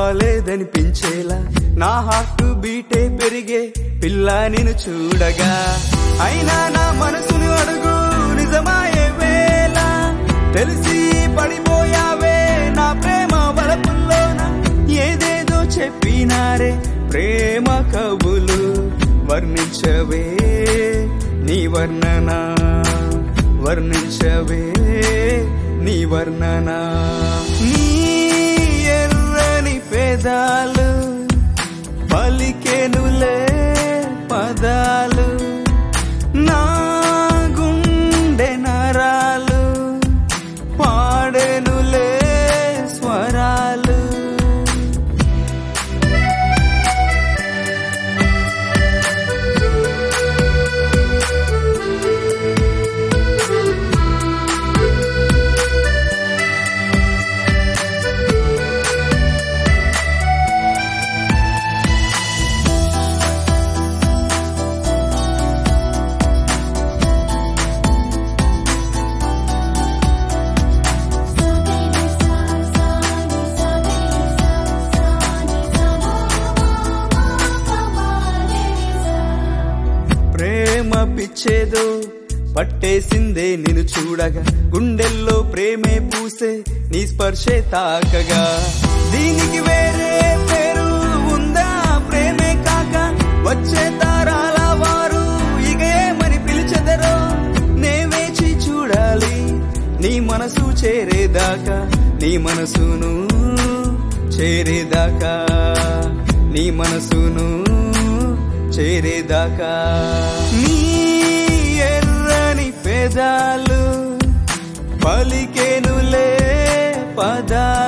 బాలేదనిపించేలా నా హార్ట్ బీటే పెరిగే పిల్ల నిన్ను చూడగా అయినా నా మనసును అడుగు నిజమాయే వేళ తెలిసి పడిపోయావే నా ప్రేమ వలపుల్లోన ఏదేదో చెప్పినారే ప్రేమ కవులు వర్ణించవే నీ వర్ణన వర్ణించవే నీ వర్ణన నీ ఎర్రని పేదాలు పలికెనులే పదాలు నా గుండె నరాలు పాడెనులే స్వరాలు ప్రేమ పిచ్చేదో పట్టేసిందే నిన్ను చూడగా గుండెల్లో ప్రేమే పూసే నీ స్పర్శే తాకగా దీనికి వేరే పేరు ఉందా ప్రేమే కాక వచ్చే తారాల వారు ఇక ఏమని పిలిచెదరో నే వేచి చూడాలి నీ మనసు చేరేదాకా నీ మనసును చేరేదాకా నీ మనసును చేరేదాకా నీ ఎర్రని పెదాలు పలికెనులే పదాలు